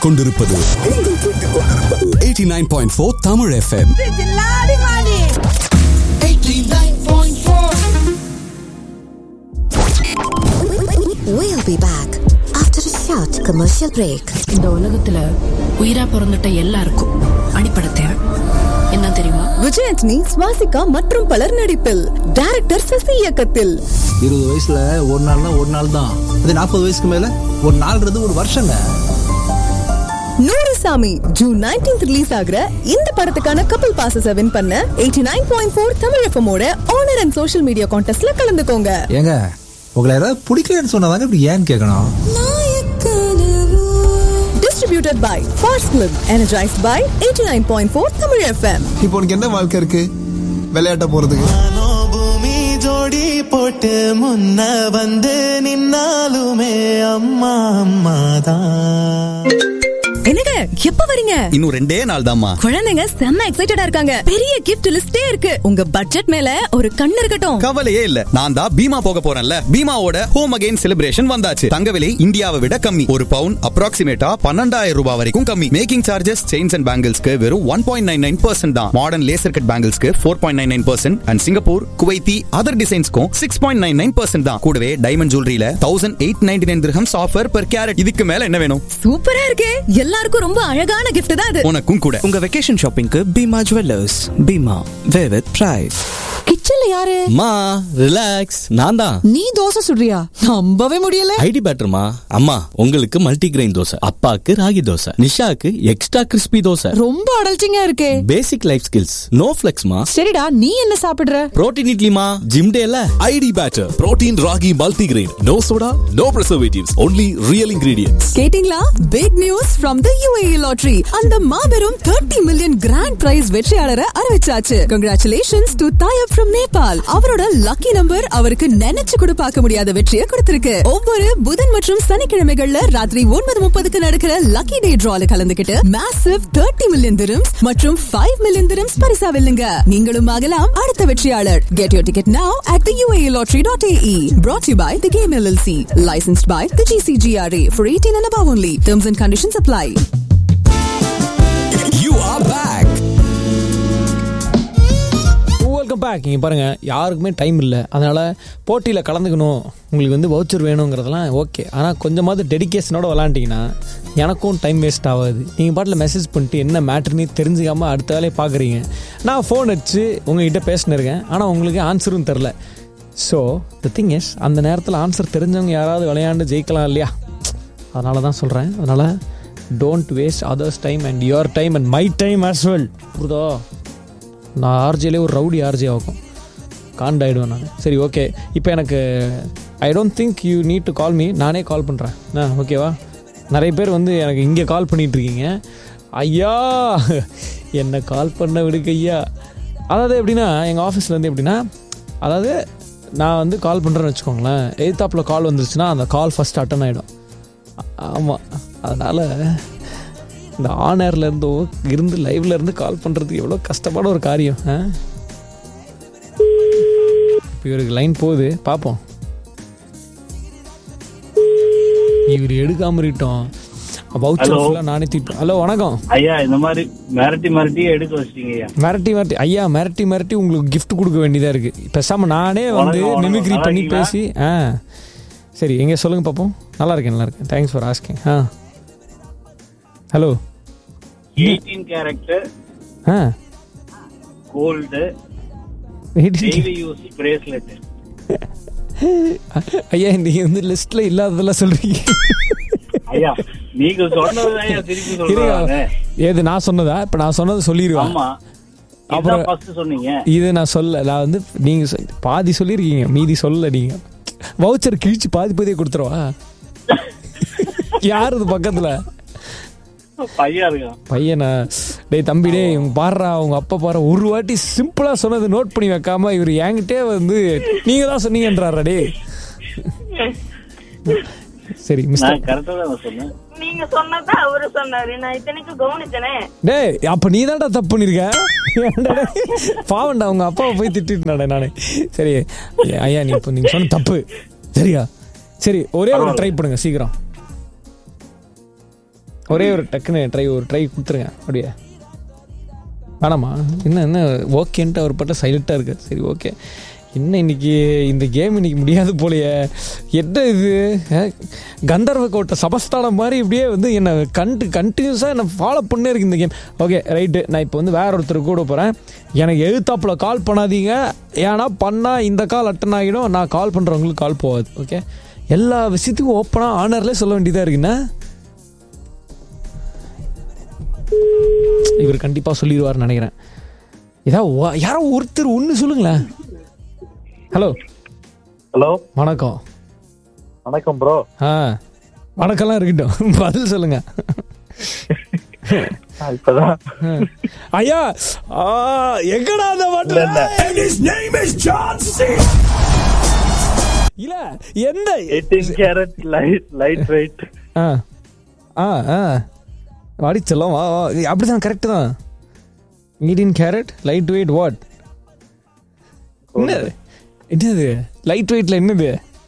கொண்டிருப்பது நீங்கள் கேட்டுக் கொண்டிருப்பது 89.4 Tamil FM We'll be back after a short commercial break. இந்த உலகத்துல உயிரா பிறந்துட்ட எல்லாருக்கும் அடிப்படை தேவை என்ன தெரியுமா விஜயந்த்னி ஸ்வாசிகா மற்றும் பலர் நடிப்பில் டைரக்டர் சசி இயக்கத்தில் இருபது வயசுல ஒரு நாள்னா ஒரு நாள் தான் அது நாற்பது வயசுக்கு மேல ஒரு நாள்ன்றது ஒரு வருஷங்க நூறு சாமி ஜூன் 19th ரிலீஸ் ஆகுற இந்த படத்துக்கான கப்பல் பாசஸ் வின் பண்ண 89.4 நைன் பாயிண்ட் ஃபோர் தமிழ் எஃப்எமோட ஆனர் அண்ட் சோஷியல் மீடியா கான்டெஸ்ட்ல கலந்துக்கோங்க ஏங்க உங்களை யாராவது பிடிக்கலன்னு சொன்னாதாங்க இப்படி ஏன்னு கேட்கணும் distributed by fast film energised by 89.4 nine point four Tamil FM இப்போ உனக்கு என்ன வாழ்க்கை இருக்கு விளையாட்ட போறதுக்கு நானோ பூமி ஜோடி போட்டு முன்ன வந்து நின்னாலுமே அம்மா அம்மா தான் என்னங்க எப்ப வரீங்க இன்னும் ரெண்டே நாள் தாம்மா குழந்தைங்க செம்ம எக்ஸைட்டடா இருக்காங்க பெரிய கிஃப்ட் லிஸ்டே இருக்கு உங்க பட்ஜெட் மேல ஒரு கண் இருக்கட்டும் கவலையே இல்ல நான் தான் பீமா போக போறேன்ல பீமாவோட ஹோம் அகைன் செலிப்ரேஷன் வந்தாச்சு தங்க விலை இந்தியாவை விட கம்மி ஒரு பவுன் அப்ராக்சிமேட்டா பன்னெண்டாயிரம் ரூபாய் வரைக்கும் கம்மி மேக்கிங் சார்ஜஸ் செயின்ஸ் அண்ட் பேங்கிள்ஸ்க்கு வெறும் one point nine nine percent தான் மாடர்ன் லேசர் கட் பேங்கிள்ஸ்க்கு four point nine nine percent and Singapore Kuwaiti other டிசைன்ஸ்க்கும் six point nine nine percent தான் கூடவே டைமண்ட் ஜுவல்லரியில thousand eight ninety nine dirhams offer per carat இதுக்கு மேல என்ன வேணும் சூப்பரா இருக்கே எல்லாருக்கும் ரொம்ப அழகான gift தான் இது உனக்கும் கூட உங்க வெக்கேஷன் ஷாப்பிங்க்கு Bhima jewellers Bhima way with price கிச்சன்ல யாரு மா ரிலாக்ஸ் நான் தான் நீ தோசை சுடுறியா நம்பவே முடியல ஐடி பேட்டர்மா அம்மா உங்களுக்கு மல்டி கிரெயின் தோசை அப்பாக்கு ராகி தோசை நிஷாக்கு எக்ஸ்ட்ரா கிறிஸ்பி தோசை ரொம்ப அடல்ச்சிங்கா இருக்கே பேசிக் லைஃப் ஸ்கில்ஸ் நோ ஃபிளெக்ஸ்மா சரிடா நீ என்ன சாப்பிடுற புரோட்டீன் இட்லிமா ஜிம் டேல ID batter protein ragi multigrain no soda no preservatives only real ingredients கேட்டிங்களா big news from the UAE lottery அந்த மாபெரும் 30 மில்லியன் கிராண்ட் பிரைஸ் வெற்றியாளரை அறிவிச்சாச்சு கங்க்ராச்சுலேஷன்ஸ் டு தாயப் ஃப்ரம் நேபாள் அவரோட லக்கி நம்பர் அவருக்கு நினைச்சு கூட பார்க்க முடியாத வெற்றியை கொடுத்திருக்கு ஒவ்வொரு புதன் மற்றும் சனிக்கிழமைகள்ல ராத்திரி ஒன்பது முப்பதுக்கு நடக்கிற லக்கி டே டிரால கலந்துகிட்டு மேசிவ் 30 மில்லியன் திரம்ஸ் மற்றும் 5 மில்லியன் திரம்ஸ் பரிசா வெல்லுங்க நீங்களும் ஆகலாம் அடுத்த வெற்றியாளர் get your ticket now at the UAELottery.ae brought to you by the Game LLC licensed by the GCGRA for 18 and above only terms and conditions apply You are back. Welcome back இங்கே பாருங்கள் யாருக்குமே time இல்லை அதனால் போட்டியில் கலந்துக்கணும் உங்களுக்கு வந்து voucher வேணுங்கிறதெல்லாம் okay ஆனால் கொஞ்சமாவது டெடிகேஷனோட விளாண்டிங்கன்னா எனக்கும் டைம் வேஸ்ட் ஆகாது நீங்கள் பாட்டில் மெசேஜ் பண்ணிட்டு என்ன மேட்ருன்னு தெரிஞ்சுக்காமல் அடுத்த வேலையை பார்க்குறீங்க நான் ஃபோன் அடிச்சு உங்ககிட்ட பேசினிருக்கேன் ஆனால் உங்களுக்கு ஆன்சரும் தெரில ஸோ த திங் இஸ் அந்த நேரத்தில் ஆன்சர் தெரிஞ்சவங்க யாராவது விளையாண்டு ஜெயிக்கலாம் இல்லையா அதனால தான் சொல்கிறேன் அதனால் don't waste others time and your time and my time as well புரிதோ நான் ஆர்ஜேலே ஒரு ரவுடி ஆர்ஜே ஆகும் காண்டாயிடுவேன் நான் சரி ஓகே இப்போ எனக்கு I don't think you need to call me நானே கால் பண்ணுறேன் ஆ ஓகேவா நிறைய பேர் வந்து எனக்கு இங்கே கால் பண்ணிட்டு இருக்கீங்க ஐயா என்னை கால் பண்ண விடுங்க ஐயா அதாவது எப்படின்னா எங்கள் ஆஃபீஸில் வந்து எப்படின்னா அதாவது நான் வந்து கால் பண்ணுறேன்னு வச்சுக்கோங்களேன் எய்த்தாப்பில் கால் வந்துருச்சுன்னா அந்த கால் ஃபஸ்ட் அட்டன் ஆகிடும் ஆமாம் அதனால் இந்த ஆனர்ல இருந்தோ இருந்து லைவ்ல இருந்து கால் பண்றது எவ்வளோ கஷ்டமான ஒரு காரியம் ஆ? இப்போ இவருக்கு லைன் போகுது பார்ப்போம் இவர் எடுக்காம இருக்கட்டும் வவுச்சர் ஃபுல்லாக நானே தீப்பேன் ஹலோ வணக்கம் ஐயா இந்த மாதிரி மிரட்டி மிரட்டி எடுக்க வச்சிட்டீங்க ஐயா மிரட்டி மிரட்டி ஐயா மிரட்டி மிரட்டி உங்களுக்கு gift கொடுக்க வேண்டியதாக இருக்கு பேசாம நானே வந்து வணக்கம், வணக்கம். மிமிக்ரி நல்லா பண்ணி இருக்கீங்களா? பேசி ஆ சரி எங்கே சொல்லுங்க பார்ப்போம் நல்லா இருக்கேன் நல்லா இருக்கேன் thanks for asking ah hello eighteen character ah gold daily use bracelet ஐயா நீங்க வந்து லிஸ்ட்ல இல்லாததெல்லாம் சொல்றீங்க ஐயா நீங்க சொன்னதுதான் ஐயா திருப்பி சொல்றாங்க இருங்க. ஏது நான் சொன்னதா இப்ப நான் சொன்னதை சொல்லிடுவேன் ஆமா அப்புறம் அப்புறம் ஃபர்ஸ்ட் சொன்னீங்க இது நான் சொல்ல நான் வந்து நீங்க சொ- பாதி சொல்லியிருக்கீங்க மீதி சொல்லல நீங்க வவுச்சர் கிழிச்சு பாதி பாதியே கொடுத்துருவா யார் இது பக்கத்துல பையா இருக்கான் பையனா டேய் தம்பி டேய் இவங்க பாடுறா அவங்க அப்பா பாரு ஒரு வாட்டி சிம்பிளா சொன்னது நோட் பண்ணி வைக்காம இவர் என்கிட்டே வந்து நீங்க தான் சொன்னீங்கன்றாரா டேய் சரி மிஸ்டர் நான் கரெக்டா தான் சொன்னேன் நீங்க சொன்னதா அவரு சொன்னாரு நான் இத்தனைக்கு கவனிச்சனே டேய் அப்ப நீ தான்டா தப்பு பண்ணிருக்க ஏன்டா டேய்? பாவம்டா உங்க அப்பாவை போய் திட்டிட்டு நானே சரி ஐயா நீ இப்போ நீங்க சொன்ன தப்பு சரியா சரி ஒரே ஒரு ட்ரை பண்ணுங்க சீக்கிரம் ஒரே ஒரு டக்குன்னு ட்ரை ஒரு ட்ரை கொடுத்துருங்க அப்படியே வேணாமா என்ன என்ன ஓகேன்ட்டு அவர் பட்ட சைலண்ட்டாக இருக்கு சரி ஓகே என்ன இன்னைக்கு இந்த கேம் இன்னைக்கு முடியாது போலையே என்ன இது அஹ், கந்தர்வ கோட்டை சபஸ்தானம் மாதிரி இப்படியே வந்து என்னை கண்டு கண்டினியூஸாக என்னை ஃபாலோ பண்ணே இருக்கு இந்த கேம் ஓகே ரைட்டு நான் இப்போ வந்து வேற ஒருத்தர் கூட போகிறேன் எனக்கு எழுத்தாப்பில் கால் பண்ணாதீங்க ஏன்னா பண்ணால் இந்த கால் அட்டன் ஆகிடும் நான் கால் பண்ணுறவங்களுக்கு கால் போகாது ஓகே எல்லா விஷயத்துக்கும் ஓப்பனாக ஆனர்லேயே சொல்ல வேண்டியதாக இருக்குண்ணா இவர் கண்டிப்பாக சொல்லிடுவார்னு நினைக்கிறேன் ஏதா யாரோ ஒருத்தர் ஒன்று சொல்லுங்களேன் ஹலோ ஹலோ வணக்கம் வணக்கம் ப்ரோ ஆ வணக்கம்லாம் இருக்கட்டும் பதில் சொல்லுங்க இப்பதான் ஐயா ஆ, எங்கடா அந்த இல்ல எந்த eighteen carrot light light weight ஆ ஆ ஆ வாடி செல்லம் வா வா அப்படிதான் கரெக்டு தான் median carrot light weight what என்னது என்னது லைட் வெயிட்ல என்னது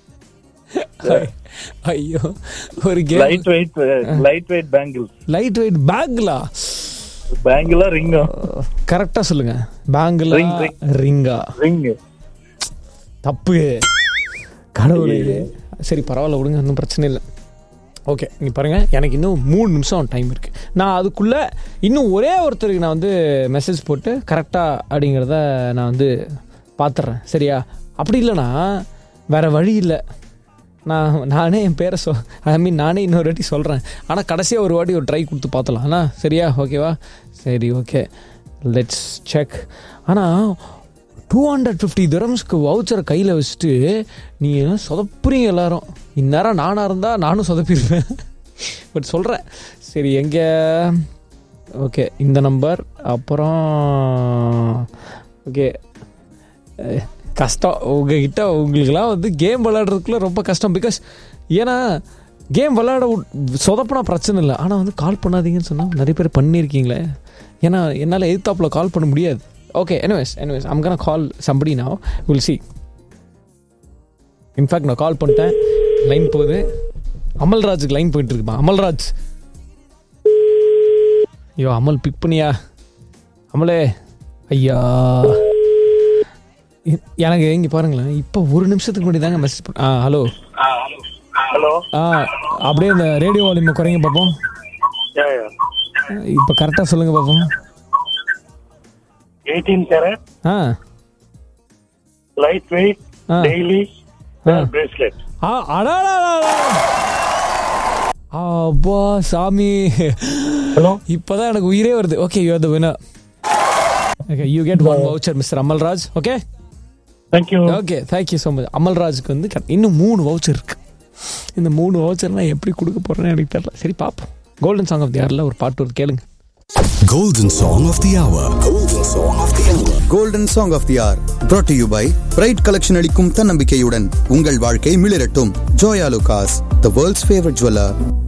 ஐயோ ஒரு game light weight light weight bangle light weight பேக்லா பேங்கிளா ரிங்கா கரெக்டா சொல்லுங்க பேங்கிளா Ring, ring. ரிங்கா ரிங் தப்பு கடவுளே சரி பரவாயில்ல விடுங்க ஒன்றும் பிரச்சனை இல்லை ஓகே நீ பாருங்க எனக்கு இன்னும் மூணு நிமிஷம் டைம் இருக்கு நான் அதுக்குள்ள இன்னும் ஒரே ஒருத்தருக்கு நான் வந்து மெசேஜ் போட்டு கரெக்டா அப்படிங்கிறத நான் வந்து பார்த்துட்றேன் சரியா அப்படி இல்லைன்னா வேற வழி இல்லை நான் நானே என் பேரை சொ ஐ மீன் நானே இன்னொரு வாட்டி சொல்கிறேன் ஆனால் கடைசியாக ஒரு வாட்டி ஒரு ட்ரை கொடுத்து பார்த்தலாம் அண்ணா சரியா ஓகேவா சரி ஓகே லெட்ஸ் செக் ஆனால் டூ ஹண்ட்ரட் ஃபிஃப்டி திரம்ஸ்க்கு வவுச்சரை கையில் வச்சுட்டு நீ என்ன சொதப்புறீங்க எல்லாரும் இந்நேரம் நானாக இருந்தால் நானும் சொதப்பிடுவேன் பட் சொல்கிறேன் சரி எங்கே ஓகே இந்த நம்பர் அப்புறம் ஓகே கஷ்டம் உங்ககிட்ட உங்களுக்குலாம் வந்து கேம் விளையாடுறதுக்குள்ள ரொம்ப கஷ்டம் பிகாஸ் ஏன்னா கேம் விளையாட விட்- சொதப்புனா பிரச்சனை இல்லை ஆனால் வந்து கால் பண்ணாதீங்கன்னு சொன்னால் நிறைய பேர் பண்ணியிருக்கீங்களே ஏன்னா என்னால் எதிர்த்தாப்பில் கால் பண்ண முடியாது okay anyways anyways I'm gonna call somebody now will see in fact நான் கால் பண்ணிட்டேன் லைன் போகுது அமல்ராஜுக்கு லைன் போயிட்டு இருக்குமா அமல்ராஜ் ஐயோ அமல் பிக் பண்ணியா அமலே ஐயா எ- எனக்கு இங்கே பாருங்களேன் இப்போ ஒரு நிமிஷத்துக்கு முன்னாடி தாங்க மெசேஜ் பண்ண ஆ ஹலோ ஹலோ ஆ அப்படியே இந்த ரேடியோ வால்யூம் குறைங்க பார்ப்போம் இப்போ கரெக்டாக சொல்லுங்க பார்ப்போம் eighteen carat ah light weight ah. Daily ah. Bracelet ah அடாடாடாடா. அப்பா சாமி ஹலோ இப்போதான் எனக்கு உயிரே வருது okay you are the winner okay you get one voucher mister Amalraj okay thank you okay thank you so much அமல்ராஜுக்கு வந்து correct. இன்னும் மூணு வவுச்சர் இருக்கு இந்த மூணு வவுச்சர்லாம் எப்படி கொடுக்க போறேன்னு எனக்கு தெரியல சரி பார்ப்போம் கோல்டன் சாங் ஆஃப் தி யாரில் ஒரு பாட்டு ஒரு கேளுங்க Golden Song of the Hour. Golden Song of the Hour. Golden song of the hour brought to you by pride collection அளிக்கும் தன்னம்பிக்கையுடன் உங்கள் வாழ்க்கை மிளிரட்டும் Joyalukkas the world's favourite jeweller